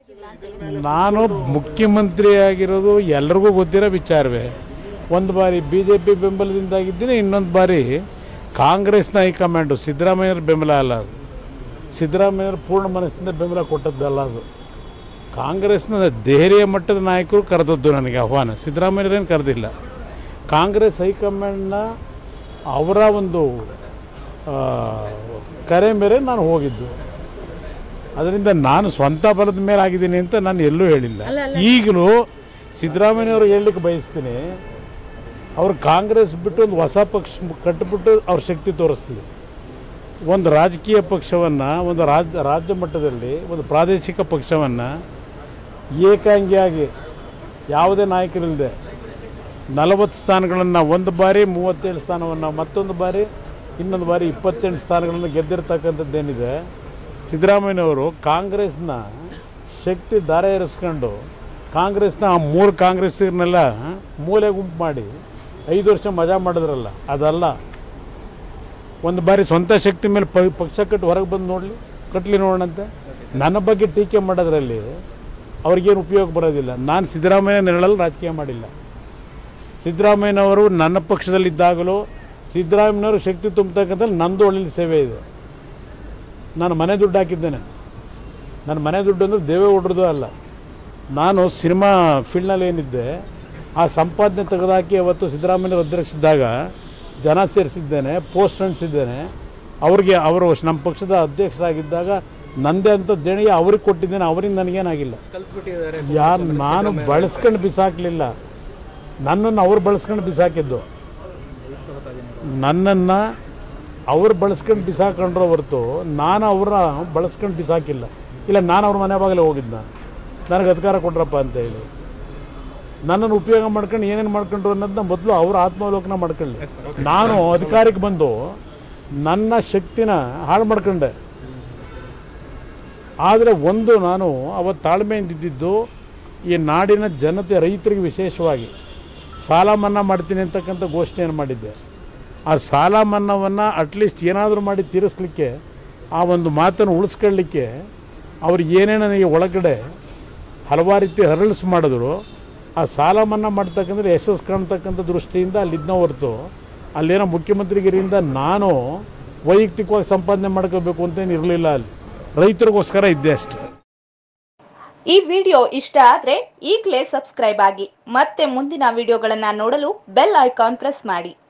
ನಾನು ಮುಖ್ಯಮಂತ್ರಿ ಆಗಿರೋದು ಎಲ್ರಿಗೂ ಗೊತ್ತಿರೋ ವಿಚಾರವೇ ಒಂದು ಬಾರಿ ಬಿ ಜೆ ಪಿ ಬೆಂಬಲದಿಂದಾಗಿದ್ದೀನಿ ಇನ್ನೊಂದು ಬಾರಿ ಕಾಂಗ್ರೆಸ್ನ ಹೈಕಮಾಂಡು ಸಿದ್ದರಾಮಯ್ಯರ ಬೆಂಬಲ ಅಲ್ಲ ಅದು ಸಿದ್ದರಾಮಯ್ಯರ ಪೂರ್ಣ ಮನಸ್ಸಿಂದ ಬೆಂಬಲ ಕೊಟ್ಟದ್ದಲ್ಲ ಅದು ಕಾಂಗ್ರೆಸ್ನ ದೆಹಲಿಯ ಮಟ್ಟದ ನಾಯಕರು ಕರೆದದ್ದು ನನಗೆ ಆಹ್ವಾನ ಸಿದ್ದರಾಮಯ್ಯರೇನು ಕರೆದಿಲ್ಲ ಕಾಂಗ್ರೆಸ್ ಹೈಕಮಾಂಡ್ನ ಅವರ ಒಂದು ಆ, ಕರೆ ಮೇರೆ ನಾನು ಹೋಗಿದ್ದು ಅದರಿಂದ ನಾನು ಸ್ವಂತ ಬಲದ ಮೇಲೆ ಆಗಿದ್ದೀನಿ ಅಂತ ನಾನು ಎಲ್ಲೂ ಹೇಳಿಲ್ಲ ಈಗಲೂ ಸಿದ್ದರಾಮಯ್ಯವರು ಹೇಳಲಿಕ್ಕೆ ಬಯಸ್ತೀನಿ ಅವರು ಕಾಂಗ್ರೆಸ್ ಬಿಟ್ಟು ಒಂದು ಹೊಸ ಪಕ್ಷ ಕಟ್ಟಿಬಿಟ್ಟು ಅವ್ರ ಶಕ್ತಿ ತೋರಿಸ್ತೀವಿ ಒಂದು ರಾಜಕೀಯ ಪಕ್ಷವನ್ನು ಒಂದು ರಾಜ್ಯ ರಾಜ್ಯ ಮಟ್ಟದಲ್ಲಿ ಒಂದು ಪ್ರಾದೇಶಿಕ ಪಕ್ಷವನ್ನು ಏಕಾಂಗಿಯಾಗಿ ಯಾವುದೇ ನಾಯಕರಿಲ್ಲದೆ ನಲವತ್ತು ಸ್ಥಾನಗಳನ್ನು ಒಂದು ಬಾರಿ ಮೂವತ್ತೇಳು ಸ್ಥಾನವನ್ನು ಮತ್ತೊಂದು ಬಾರಿ ಇನ್ನೊಂದು ಬಾರಿ ಇಪ್ಪತ್ತೆಂಟು ಸ್ಥಾನಗಳನ್ನು ಗೆದ್ದಿರ್ತಕ್ಕಂಥದ್ದೇನಿದೆ ಸಿದ್ದರಾಮಯ್ಯನವರು ಕಾಂಗ್ರೆಸ್ನ ಶಕ್ತಿ ದಾರ ಏರಿಸ್ಕೊಂಡು ಕಾಂಗ್ರೆಸ್ನ ಆ ಮೂರು ಕಾಂಗ್ರೆಸ್ಸಿಗರನ್ನೆಲ್ಲ ಮೂಲೆ ಗುಂಪು ಮಾಡಿ ಐದು ವರ್ಷ ಮಜಾ ಮಾಡಿದ್ರಲ್ಲ ಅದಲ್ಲ ಒಂದು ಬಾರಿ ಸ್ವಂತ ಶಕ್ತಿ ಮೇಲೆ ಪ ಪಕ್ಷ ಕಟ್ಟಿ ಹೊರಗೆ ಬಂದು ನೋಡಲಿ ಕಟ್ಲಿ ನೋಡೋಣಂತೆ ನನ್ನ ಬಗ್ಗೆ ಟೀಕೆ ಮಾಡೋದ್ರಲ್ಲಿ ಅವ್ರಿಗೇನು ಉಪಯೋಗ ಬರೋದಿಲ್ಲ ನಾನು ಸಿದ್ದರಾಮಯ್ಯ ನೆರಳಲ್ಲಿ ರಾಜಕೀಯ ಮಾಡಿಲ್ಲ ಸಿದ್ದರಾಮಯ್ಯನವರು ನನ್ನ ಪಕ್ಷದಲ್ಲಿದ್ದಾಗಲೂ ಸಿದ್ದರಾಮಯ್ಯನವರು ಶಕ್ತಿ ತುಂಬತಕ್ಕಂಥ ನಂದು ಒಳ್ಳೆ ಸೇವೆ ಇದೆ ನಾನು ಮನೆ ದುಡ್ಡು ಹಾಕಿದ್ದೇನೆ ನನ್ನ ಮನೆ ದುಡ್ಡು ಅಂದರೆ ದೇವೇಗೌಡರದು ಅಲ್ಲ ನಾನು ಸಿನಿಮಾ ಫೀಲ್ಡ್ನಲ್ಲಿ ಏನಿದ್ದೆ ಆ ಸಂಪಾದನೆ ತೆಗೆದುಹಾಕಿ ಅವತ್ತು ಸಿದ್ದರಾಮಯ್ಯನವರು ಅಧ್ಯಕ್ಷಿದ್ದಾಗ ಜನ ಸೇರಿಸಿದ್ದೇನೆ ಪೋಸ್ಟ್ ಅಂಟಿಸಿದ್ದೇನೆ ಅವ್ರಿಗೆ ಅವರು ನಮ್ಮ ಪಕ್ಷದ ಅಧ್ಯಕ್ಷರಾಗಿದ್ದಾಗ ನಂದೇ ಅಂತ ದೇಣಿಗೆ ಅವ್ರಿಗೆ ಕೊಟ್ಟಿದ್ದೇನೆ ಅವರಿಂದ ನನಗೇನಾಗಿಲ್ಲ ಕಲ್ತ್ಬಿಟ್ಟಿದ್ದಾರೆ ಯಾರು ನಾನು ಬಳಸ್ಕೊಂಡು ಬಿಸಾಕಲಿಲ್ಲ ನನ್ನನ್ನು ಅವ್ರು ಬಳಸ್ಕೊಂಡು ಬಿಸಾಕಿದ್ದು ನನ್ನನ್ನು ಅವ್ರು ಬಳಸ್ಕೊಂಡು ಬಿಸಾಕೊಂಡ್ರೆ ಹೊರತು ನಾನು ಅವ್ರ ಬಳಸ್ಕೊಂಡು ಬಿಸಾಕಿಲ್ಲ ಇಲ್ಲ ನಾನು ಅವ್ರ ಮನೆ ಬಾಗಿಲೇ ಹೋಗಿದ್ದ ನನಗೆ ಅಧಿಕಾರ ಕೊಟ್ರಪ್ಪ ಅಂತ ಹೇಳಿ ನನ್ನನ್ನು ಉಪಯೋಗ ಮಾಡ್ಕೊಂಡು ಏನೇನು ಮಾಡ್ಕೊಂಡ್ರು ಅನ್ನೋದನ್ನ ಮೊದಲು ಅವ್ರ ಆತ್ಮಾವಲೋಕನ ಮಾಡ್ಕೊಳ್ಳಿ ನಾನು ಅಧಿಕಾರಕ್ಕೆ ಬಂದು ನನ್ನ ಶಕ್ತಿನ ಹಾಳು ಮಾಡ್ಕೊಂಡೆ ಆದರೆ ಒಂದು ನಾನು ಅವತ್ತು ತಾಳ್ಮೆಯಿಂದ ಇದ್ದಿದ್ದು ಈ ನಾಡಿನ ಜನತೆ ರೈತರಿಗೆ ವಿಶೇಷವಾಗಿ ಸಾಲ ಮನ್ನಾ ಮಾಡ್ತೀನಿ ಅಂತಕ್ಕಂಥ ಘೋಷಣೆಯನ್ನು ಮಾಡಿದ್ದೆ ಆ ಸಾಲ ಮನ್ನಾವನ್ನು ಅಟ್ಲೀಸ್ಟ್ ಏನಾದರೂ ಮಾಡಿ ತೀರಿಸ್ಲಿಕ್ಕೆ ಆ ಒಂದು ಮಾತನ್ನು ಉಳಿಸ್ಕೊಳ್ಳಿಕ್ಕೆ ಅವ್ರು ಏನೇನು ನನಗೆ ಒಳಗಡೆ ಹಲವಾರು ರೀತಿ ಹರಳಿಸ್ ಮಾಡಿದ್ರು ಆ ಸಾಲ ಮನ್ನಾ ಮಾಡ್ತಕ್ಕಂದ್ರೆ ಯಶಸ್ಸು ಕಾಣ್ತಕ್ಕಂಥ ದೃಷ್ಟಿಯಿಂದ ಅಲ್ಲಿದ್ನ ಹೊರತು ಅಲ್ಲೇನೋ ಮುಖ್ಯಮಂತ್ರಿಗಿರಿಂದ ನಾನು ವೈಯಕ್ತಿಕವಾಗಿ ಸಂಪಾದನೆ ಮಾಡ್ಕೋಬೇಕು ಅಂತೇನು ಇರಲಿಲ್ಲ ಅಲ್ಲಿ ರೈತರಿಗೋಸ್ಕರ ಇದ್ದೆ ಅಷ್ಟೇ ಈ ವಿಡಿಯೋ ಇಷ್ಟ ಆದ್ರೆ ಈಗಲೇ ಸಬ್ಸ್ಕ್ರೈಬ್ ಆಗಿ ಮತ್ತೆ ಮುಂದಿನ ವಿಡಿಯೋಗಳನ್ನ ನೋಡಲು ಬೆಲ್ ಐಕಾನ್ ಪ್ರೆಸ್ ಮಾಡಿ